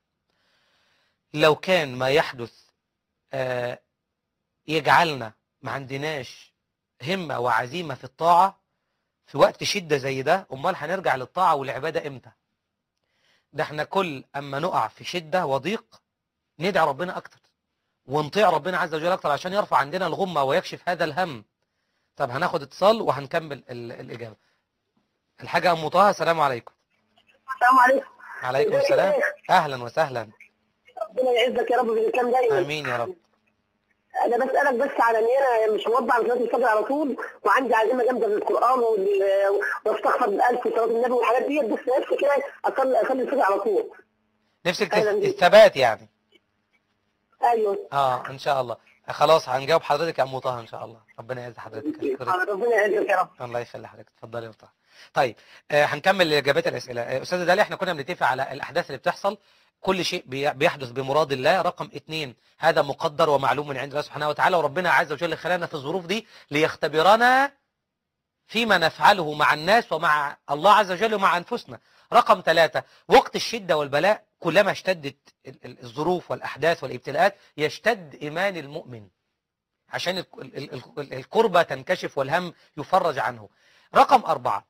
Speaker 2: لو كان ما يحدث آه، يجعلنا ما عندناش همة وعزيمة في الطاعة في وقت شدة زي ده أمال هنرجع للطاعة والعبادة إمتى ده احنا كل أما نقع في شدة وضيق ندعي ربنا أكتر ونطيع ربنا عز وجل أكتر عشان يرفع عندنا الغمة ويكشف هذا الهم طب هناخد اتصال وهنكمل ال- الإجابة الحاجة أم طه السلام عليكم
Speaker 3: السلام عليكم
Speaker 2: عليكم السلام أهلا وسهلا
Speaker 3: ربنا يعزك يا رب بالاسلام دايما
Speaker 2: آمين يا رب
Speaker 6: انا بسالك بس على ان انا مش موضع على صلاه الفجر على طول وعندي عزيمه جامده للقران وال- واستغفر بالالف وصلاه النبي والحاجات ديت بس نفسي كده اصلي اصلي الفجر على طول
Speaker 2: نفسك تس-
Speaker 6: أهلاً بيك.
Speaker 2: الثبات يعني
Speaker 6: ايوه
Speaker 2: اه ان شاء الله خلاص هنجاوب حضرتك يا ام طه ان شاء الله ربنا يعز حضرتك اشكرك
Speaker 6: ربنا يعزك يا رب
Speaker 2: الله يخلي حضرتك اتفضلي يا طه طيب آه هنكمل اجابات الاسئله آه استاذه داليا احنا كنا بنتفق على الاحداث اللي بتحصل كل شيء بي- بيحدث بمراد الله رقم اثنين هذا مقدر ومعلوم من عند الله سبحانه وتعالى وربنا عز وجل خلانا في الظروف دي ليختبرنا فيما نفعله مع الناس ومع الله عز وجل ومع انفسنا رقم ثلاثة وقت الشدة والبلاء كلما اشتدت ال- ال- الظروف والأحداث والابتلاءات يشتد إيمان المؤمن عشان ال- ال- ال- الكربة تنكشف والهم يفرج عنه رقم أربعة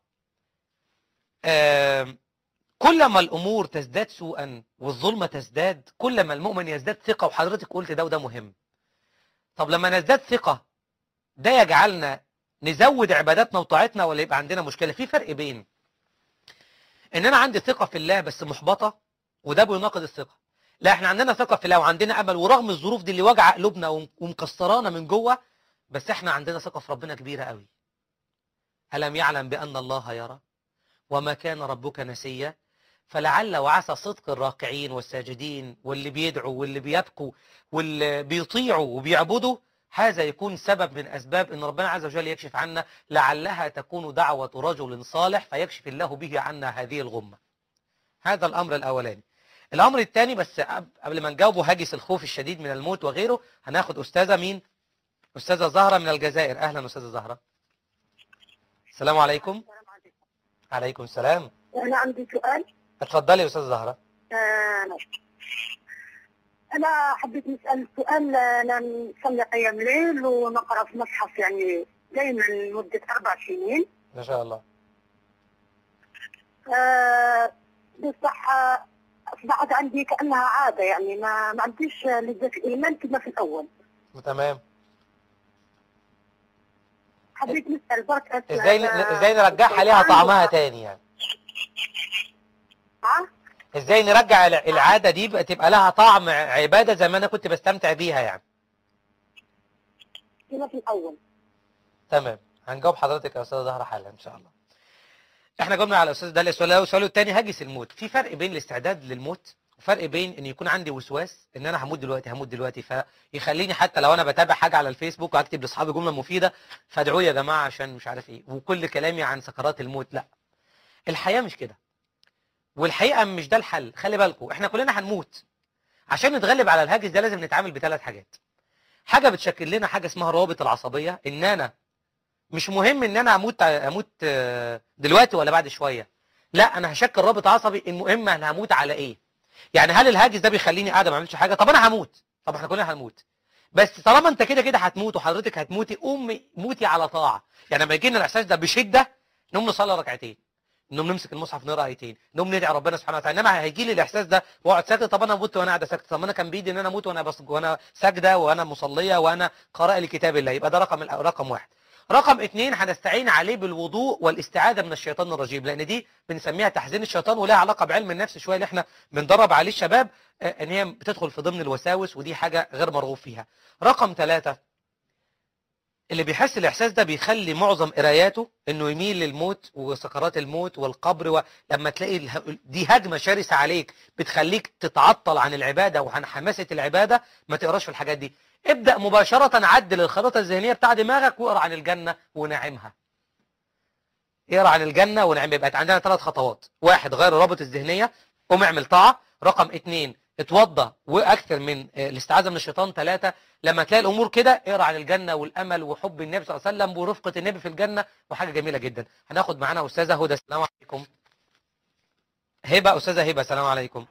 Speaker 2: آم، كلما الأمور تزداد سوءا والظلمة تزداد كلما المؤمن يزداد ثقة وحضرتك قلت ده وده مهم طب لما نزداد ثقة ده يجعلنا نزود عباداتنا وطاعتنا ولا يبقى عندنا مشكلة في فرق بين ان انا عندي ثقة في الله بس محبطة وده بيناقض الثقة لا احنا عندنا ثقة في الله وعندنا امل ورغم الظروف دي اللي واجعة قلوبنا وم- ومكسرانا من جوه بس احنا عندنا ثقة في ربنا كبيرة قوي ألم يعلم بأن الله يرى وما كان ربك نسيا فلعل وعسى صدق الراكعين والساجدين واللي بيدعوا واللي بيبكوا واللي بيطيعوا وبيعبدوا هذا يكون سبب من أسباب أن ربنا عز وجل يكشف عنا لعلها تكون دعوة رجل صالح فيكشف الله به عنا هذه الغمة هذا الأمر الأولاني الأمر الثاني بس قب- قبل ما نجاوبه هاجس الخوف الشديد من الموت وغيره هناخد أستاذة مين أستاذة زهرة من الجزائر أهلا أستاذة زهرة السلام عليكم عليكم السلام
Speaker 4: انا عندي سؤال
Speaker 2: اتفضلي يا أستاذة زهرة
Speaker 4: آه، انا حبيت نسال سؤال انا نصلي قيام ليل ونقرا في مصحف يعني دائما لمده اربع سنين
Speaker 2: ما شاء الله
Speaker 4: آه، بصح آه، اصبحت عندي كانها عاده يعني ما ما عنديش لذة الايمان كما في الاول
Speaker 2: تمام
Speaker 4: حبيت نسال بركه
Speaker 2: ازاي ن-
Speaker 4: آه،
Speaker 2: ازاي نرجعها ليها طعمها تاني يعني
Speaker 4: ها؟
Speaker 2: ازاي نرجع الع- العاده دي بقى تبقى لها طعم عباده زي ما انا كنت بستمتع بيها يعني
Speaker 4: كما في الاول
Speaker 2: تمام هنجاوب حضرتك يا استاذه زهره حالا ان شاء الله احنا جاوبنا على الاستاذ ده سؤاله سؤاله الثاني هاجس الموت في فرق بين الاستعداد للموت وفرق بين ان يكون عندي وسواس ان انا هموت دلوقتي هموت دلوقتي فيخليني حتى لو انا بتابع حاجه على الفيسبوك واكتب لاصحابي جمله مفيده فادعوا يا جماعه عشان مش عارف ايه وكل كلامي عن سكرات الموت لا الحياه مش كده والحقيقه مش ده الحل خلي بالكم احنا كلنا هنموت عشان نتغلب على الهاجس ده لازم نتعامل بثلاث حاجات حاجه بتشكل لنا حاجه اسمها روابط العصبيه ان انا مش مهم ان انا اموت اموت آه، دلوقتي ولا بعد شويه لا انا هشكل رابط عصبي المهم انا هموت على ايه يعني هل الهاجس ده بيخليني قاعده ما اعملش حاجه طب انا هموت طب احنا كلنا هنموت بس طالما انت كده كده هتموت وحضرتك هتموتي قومي موتي على طاعه يعني لما يجي لنا الاحساس ده بشده نقوم نصلي ركعتين نقوم نمسك المصحف نقرا ايتين نقوم ندعي ربنا سبحانه وتعالى انما هيجي لي الاحساس ده واقعد ساكت طب انا مت وانا قاعده ساكته طب ما انا كان بايدي ان انا اموت وانا بس وانا ساجده وانا مصليه وانا قارئه لكتاب الله يبقى ده رقم رقم واحد رقم اثنين هنستعين عليه بالوضوء والاستعاذة من الشيطان الرجيم لأن دي بنسميها تحزين الشيطان ولها علاقة بعلم النفس شوية اللي احنا بندرب عليه الشباب آه، ان هي بتدخل في ضمن الوساوس ودي حاجة غير مرغوب فيها رقم ثلاثة اللي بيحس الإحساس ده بيخلي معظم قراياته إنه يميل للموت وسكرات الموت والقبر ولما تلاقي اله- دي هجمة شرسة عليك بتخليك تتعطل عن العبادة وعن حماسة العبادة ما تقراش في الحاجات دي ابدأ مباشرة عدل الخريطة الذهنية بتاع دماغك واقرا عن الجنة ونعمها اقرا عن الجنة ونعمها يبقى عندنا ثلاث خطوات واحد غير الرابط الذهنية قوم اعمل طاعة رقم اثنين اتوضى واكثر من آه، الاستعاذة من الشيطان ثلاثة لما تلاقي الامور كده اقرا عن الجنة والامل وحب النبي صلى الله عليه وسلم ورفقة النبي في الجنة وحاجة جميلة جدا هناخد معانا استاذة هدى السلام عليكم هبة استاذة هبة السلام عليكم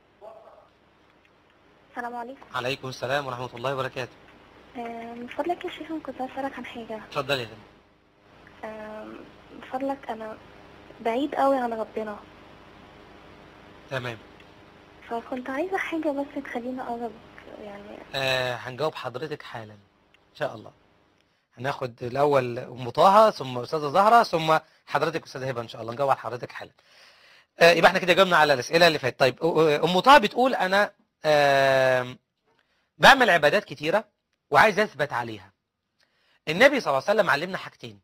Speaker 5: السلام عليكم
Speaker 2: عليكم السلام ورحمة الله وبركاته
Speaker 5: آه، من فضلك يا شيخ أنا كنت أسألك عن حاجة
Speaker 2: اتفضلي يا فندم.
Speaker 5: آه، من فضلك أنا بعيد قوي عن ربنا
Speaker 2: تمام
Speaker 5: فكنت عايزة حاجة بس تخليني أقرب يعني
Speaker 2: آه هنجاوب حضرتك حالا ان شاء الله هناخد الاول ام طه ثم استاذه زهره ثم حضرتك استاذه هبه ان شاء الله نجاوب على حضرتك حالا آه يبقى احنا كده جاوبنا على الاسئله اللي فاتت طيب آه، ام طه بتقول انا آه بعمل عبادات كتيره وعايز اثبت عليها النبي صلى الله عليه وسلم علمنا حاجتين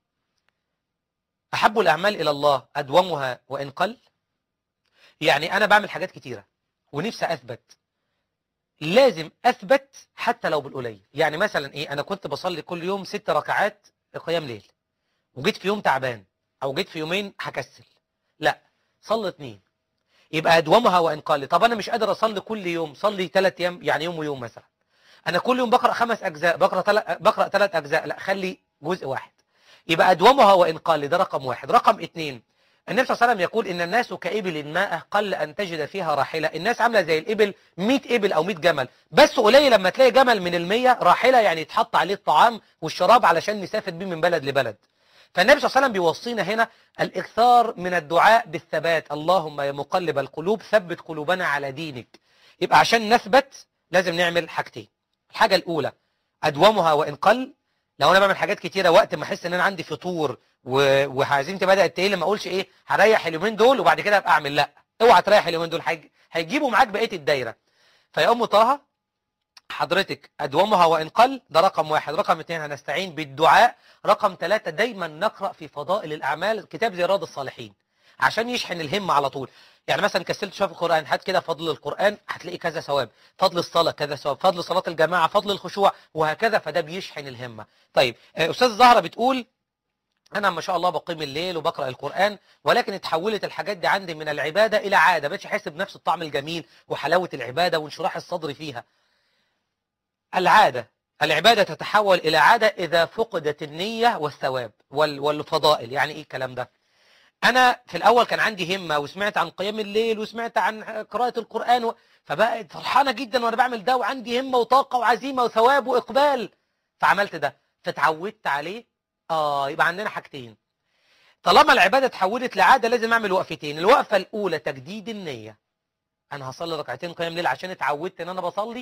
Speaker 2: احب الاعمال الى الله ادومها وان قل يعني انا بعمل حاجات كتيره ونفسي اثبت لازم اثبت حتى لو بالقليل يعني مثلا ايه انا كنت بصلي كل يوم ست ركعات قيام ليل وجيت في يوم تعبان او جيت في يومين هكسل لا صلي اتنين يبقى ادومها وان قل طب انا مش قادر اصلي كل يوم صلي ثلاث ايام يعني يوم ويوم مثلا انا كل يوم بقرا خمس اجزاء بقرا تل... بقرا ثلاث اجزاء لا خلي جزء واحد يبقى ادومها وان قل ده رقم واحد رقم اتنين النبي صلى الله عليه وسلم يقول ان الناس كابل ماء قل ان تجد فيها راحله الناس عامله زي الابل 100 ابل او 100 جمل بس قليل لما تلاقي جمل من ال100 راحله يعني يتحط عليه الطعام والشراب علشان نسافر بيه من بلد لبلد فالنبي صلى الله عليه وسلم بيوصينا هنا الاكثار من الدعاء بالثبات اللهم يا مقلب القلوب ثبت قلوبنا على دينك يبقى عشان نثبت لازم نعمل حاجتين الحاجه الاولى ادومها وان قل لو انا بعمل حاجات كتيره وقت ما احس ان انا عندي فطور و- وعزيمتي بدات تقل ما اقولش ايه هريح اليومين دول وبعد كده ابقى اعمل لا اوعى تريح اليومين دول هيج- هيجيبوا معاك بقيه الدايره فيا ام طه حضرتك ادومها وان قل ده رقم واحد رقم اثنين هنستعين بالدعاء رقم ثلاثة دايما نقرا في فضائل الاعمال كتاب زي رياض الصالحين عشان يشحن الهمه على طول يعني مثلا كسلت شويه في القران هات كده فضل القران هتلاقي كذا ثواب فضل الصلاه كذا ثواب فضل صلاه الجماعه فضل الخشوع وهكذا فده بيشحن الهمه طيب آه، استاذ زهره بتقول انا ما شاء الله بقيم الليل وبقرا القران ولكن اتحولت الحاجات دي عندي من العباده الى عاده بقتش احس بنفس الطعم الجميل وحلاوه العباده وانشراح الصدر فيها العاده العباده تتحول الى عاده اذا فقدت النيه والثواب وال- والفضائل يعني ايه الكلام ده انا في الاول كان عندي همه وسمعت عن قيام الليل وسمعت عن قراءه القران و... فبقت فرحانه جدا وانا بعمل ده وعندي همه وطاقه وعزيمه وثواب واقبال فعملت ده فتعودت عليه اه يبقى عندنا حاجتين طالما العباده اتحولت لعاده لازم اعمل وقفتين الوقفه الاولى تجديد النيه انا هصلي ركعتين قيام ليل عشان اتعودت ان انا بصلي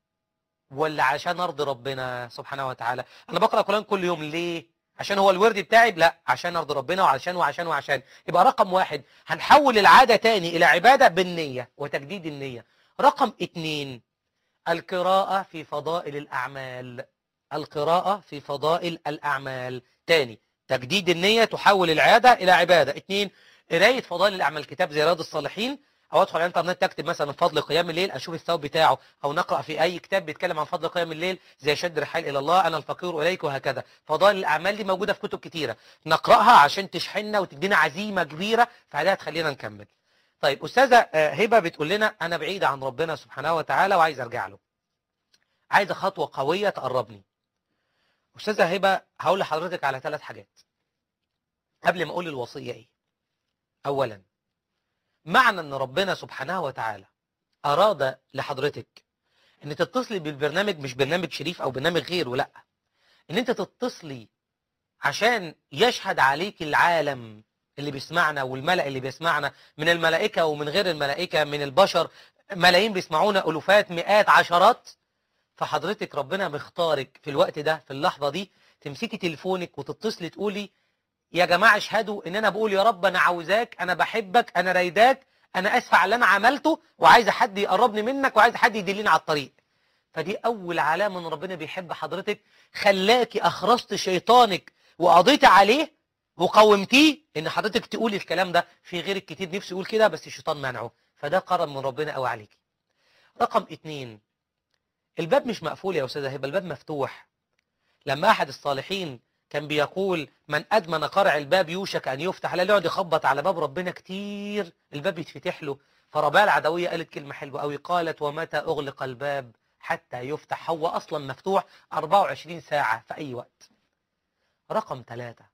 Speaker 2: ولا عشان ارضي ربنا سبحانه وتعالى انا بقرا القران كل يوم ليه عشان هو الورد بتاعي لا عشان ارضي ربنا وعشان وعشان وعشان يبقى رقم واحد هنحول العاده تاني الى عباده بالنيه وتجديد النيه رقم اتنين القراءه في فضائل الاعمال القراءه في فضائل الاعمال تاني تجديد النيه تحول العاده الى عباده اتنين قرايه فضائل الاعمال كتاب زي رياض الصالحين او ادخل على الانترنت تكتب مثلا فضل قيام الليل اشوف الثواب بتاعه او نقرا في اي كتاب بيتكلم عن فضل قيام الليل زي شد رحال الى الله انا الفقير اليك وهكذا فضائل الاعمال دي موجوده في كتب كتيره نقراها عشان تشحننا وتدينا عزيمه كبيره فده هتخلينا نكمل طيب استاذه آه، هبه بتقول لنا انا بعيده عن ربنا سبحانه وتعالى وعايز ارجع له عايزه خطوه قويه تقربني استاذه هبه هقول لحضرتك على ثلاث حاجات قبل ما اقول الوصيه ايه اولا معنى ان ربنا سبحانه وتعالى اراد لحضرتك ان تتصلي بالبرنامج مش برنامج شريف او برنامج غيره لا ان انت تتصلي عشان يشهد عليك العالم اللي بيسمعنا والملأ اللي بيسمعنا من الملائكة ومن غير الملائكة من البشر ملايين بيسمعونا ألوفات مئات عشرات فحضرتك ربنا مختارك في الوقت ده في اللحظة دي تمسكي تليفونك وتتصلي تقولي يا جماعة اشهدوا ان انا بقول يا رب انا عاوزاك انا بحبك انا رايداك انا اسف على اللي انا عملته وعايز حد يقربني منك وعايز حد يدلني على الطريق فدي اول علامة ان ربنا بيحب حضرتك خلاكي اخرست شيطانك وقضيت عليه وقومتيه ان حضرتك تقولي الكلام ده في غيرك كتير نفسه يقول كده بس الشيطان منعه فده قرب من ربنا قوي عليكي رقم اتنين الباب مش مقفول يا استاذه هبه الباب مفتوح لما احد الصالحين كان بيقول من ادمن قرع الباب يوشك ان يفتح لا يقعد يخبط على باب ربنا كتير الباب يتفتح له فرباء العدويه قالت كلمه حلوه قوي قالت ومتى اغلق الباب حتى يفتح هو اصلا مفتوح 24 ساعه في اي وقت رقم ثلاثة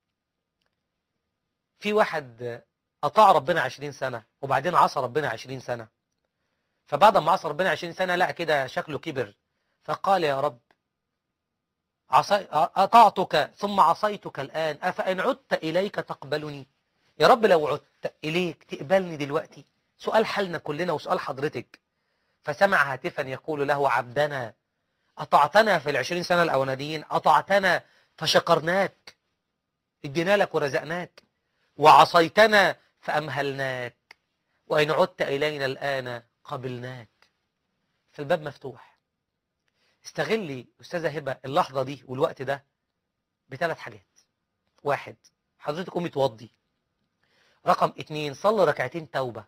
Speaker 2: في واحد أطاع ربنا 20 سنة وبعدين عصى ربنا 20 سنة فبعد ما عصى ربنا 20 سنة لا كده شكله كبر فقال يا رب عصي... أطعتك ثم عصيتك الآن أفإن عدت إليك تقبلني يا رب لو عدت إليك تقبلني دلوقتي سؤال حالنا كلنا وسؤال حضرتك فسمع هاتفا يقول له عبدنا أطعتنا في العشرين سنة الأولانيين أطعتنا فشكرناك ادينا لك ورزقناك وعصيتنا فأمهلناك وإن عدت إلينا الآن قبلناك فالباب مفتوح استغلي أستاذة هبة اللحظة دي والوقت ده بثلاث حاجات واحد حضرتك قومي توضي رقم اتنين صلي ركعتين توبة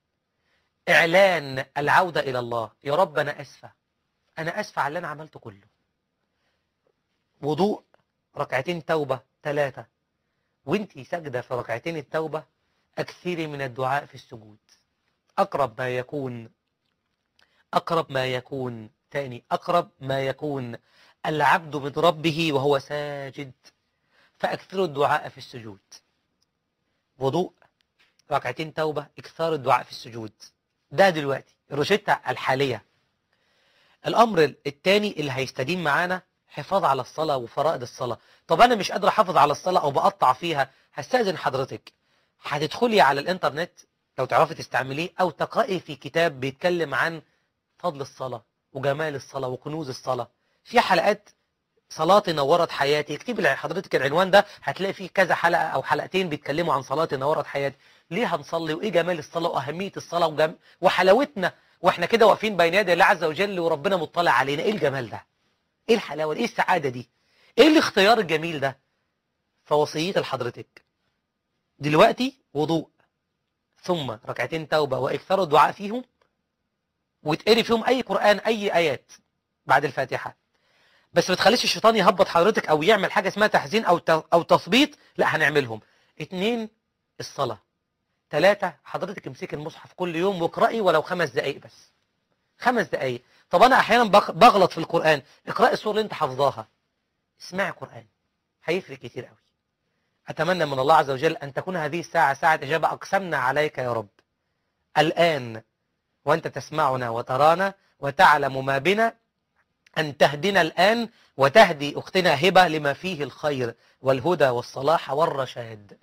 Speaker 2: إعلان العودة إلى الله يا رب أنا أسفة أنا أسفة على اللي أنا عملته كله وضوء ركعتين توبة ثلاثة وانتي ساجدة في ركعتين التوبة أكثري من الدعاء في السجود أقرب ما يكون أقرب ما يكون تاني أقرب ما يكون العبد من ربه وهو ساجد فأكثروا الدعاء في السجود وضوء ركعتين توبة اكثار الدعاء في السجود ده دلوقتي الروشتة الحالية الأمر الثاني اللي هيستديم معانا حفاظ على الصلاة وفرائض الصلاة طب أنا مش قادر أحافظ على الصلاة أو بقطع فيها هستأذن حضرتك هتدخلي على الإنترنت لو تعرفي تستعمليه أو تقرأي في كتاب بيتكلم عن فضل الصلاة وجمال الصلاة وكنوز الصلاة في حلقات صلاتي نورت حياتي اكتبي لحضرتك العنوان ده هتلاقي فيه كذا حلقة أو حلقتين بيتكلموا عن صلاتي نورت حياتي ليه هنصلي وإيه جمال الصلاة وأهمية الصلاة وجم... وحلاوتنا واحنا كده واقفين بين يدي الله عز وجل وربنا مطلع علينا ايه الجمال ده ايه الحلاوه دي ايه السعاده دي ايه الاختيار الجميل ده فوصيتي لحضرتك دلوقتي وضوء ثم ركعتين توبه واكثار الدعاء فيهم وتقري فيهم اي قران اي ايات بعد الفاتحه بس ما تخليش الشيطان يهبط حضرتك او يعمل حاجه اسمها تحزين او او تثبيط لا هنعملهم اتنين الصلاه ثلاثة حضرتك امسكي المصحف كل يوم واقرأي ولو خمس دقايق بس خمس دقايق طب أنا أحيانا بغلط في القرآن اقرأي السورة اللي أنت حافظاها اسمعي قرآن هيفرق كتير قوي أتمنى من الله عز وجل أن تكون هذه الساعة ساعة إجابة أقسمنا عليك يا رب الآن وأنت تسمعنا وترانا وتعلم ما بنا أن تهدنا الآن وتهدي أختنا هبة لما فيه الخير والهدى والصلاح والرشاد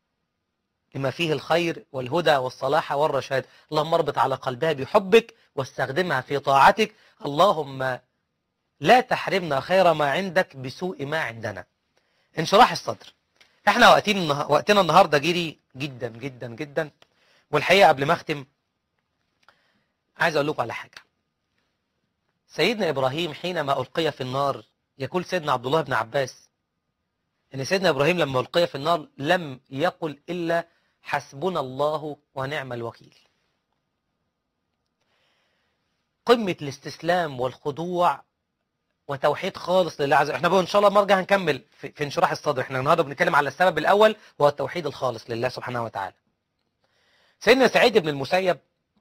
Speaker 2: لما فيه الخير والهدى والصلاح والرشاد اللهم اربط على قلبها بحبك واستخدمها في طاعتك اللهم لا تحرمنا خير ما عندك بسوء ما عندنا انشراح الصدر احنا وقتين وقتنا النهارده جري جدا جدا جدا والحقيقه قبل ما اختم عايز اقول لكم على حاجه سيدنا ابراهيم حينما القي في النار يقول سيدنا عبد الله بن عباس ان سيدنا ابراهيم لما القي في النار لم يقل الا حسبنا الله ونعم الوكيل قمة الاستسلام والخضوع وتوحيد خالص لله عز وجل احنا بقى ان شاء الله مرجع هنكمل في, في انشراح الصدر احنا النهارده بنتكلم على السبب الاول وهو التوحيد الخالص لله سبحانه وتعالى سيدنا سعيد بن المسيب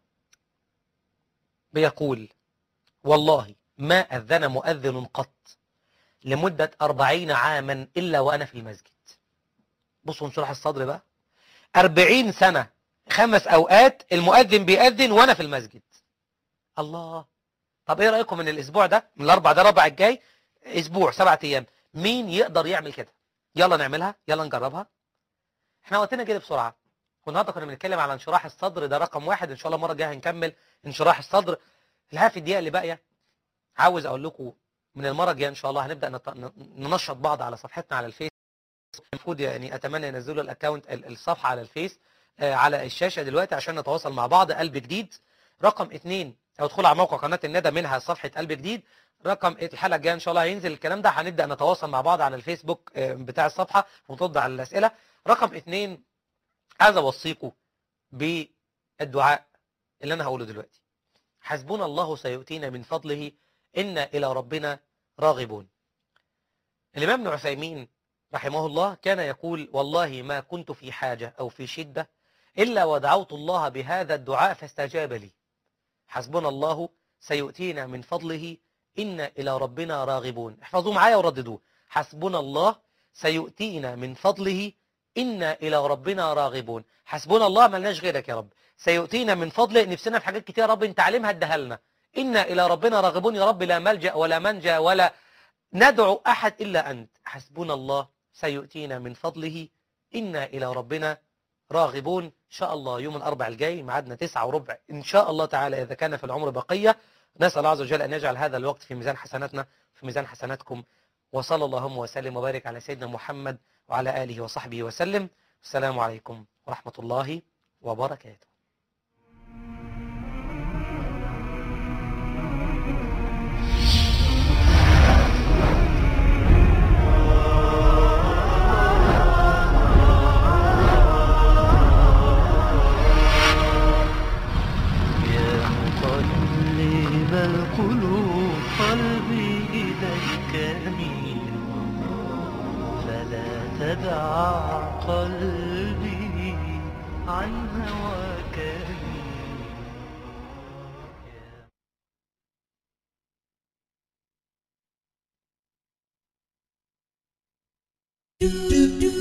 Speaker 2: بيقول والله ما أذن مؤذن قط لمدة أربعين عاما إلا وأنا في المسجد بصوا انشراح الصدر بقى أربعين سنة خمس أوقات المؤذن بيأذن وأنا في المسجد الله طب إيه رأيكم من الأسبوع ده من الأربع ده ربع الجاي أسبوع سبعة أيام مين يقدر يعمل كده يلا نعملها يلا نجربها احنا وقتنا كده بسرعة والنهارده كنا بنتكلم على انشراح الصدر ده رقم واحد ان شاء الله المره الجايه هنكمل انشراح الصدر الها في الدقيقه اللي باقيه عاوز اقول لكم من المره الجايه ان شاء الله هنبدا نط... ننشط بعض على صفحتنا على الفيس المفروض يعني اتمنى ينزلوا الاكونت الصفحه على الفيس آه على الشاشه دلوقتي عشان نتواصل مع بعض قلب جديد رقم اثنين او ادخلوا على موقع قناه الندى منها صفحه قلب جديد رقم الحلقه الجايه ان شاء الله هينزل الكلام ده هنبدا نتواصل مع بعض على الفيسبوك بتاع الصفحه ونرد على الاسئله رقم اثنين عايز اوصيكم بالدعاء اللي انا هقوله دلوقتي حسبنا الله سيؤتينا من فضله إن إلى ربنا راغبون الإمام ابن عثيمين رحمه الله كان يقول والله ما كنت في حاجة أو في شدة إلا ودعوت الله بهذا الدعاء فاستجاب لي حسبنا الله سيؤتينا من فضله إن إلى ربنا راغبون احفظوا معايا ورددوه حسبنا الله سيؤتينا من فضله إن إلى ربنا راغبون حسبنا الله ملناش غيرك يا رب سيؤتينا من فضله نفسنا في حاجات كتير يا رب انت علمها ادها لنا إنا إلى ربنا راغبون يا رب لا ملجأ ولا منجا ولا ندعو أحد إلا أنت حسبنا الله سيؤتينا من فضله إنا إلى ربنا راغبون إن شاء الله يوم الأربع الجاي معادنا تسعة وربع إن شاء الله تعالى إذا كان في العمر بقية نسأل الله عز وجل أن يجعل هذا الوقت في ميزان حسناتنا في ميزان حسناتكم وصلى اللهم وسلم وبارك على سيدنا محمد وعلى آله وصحبه وسلم السلام عليكم ورحمة الله وبركاته
Speaker 1: قلب القلوب قلبي إليك أميل فلا تدع قلبي عن هواك يميل
Speaker 7: do do do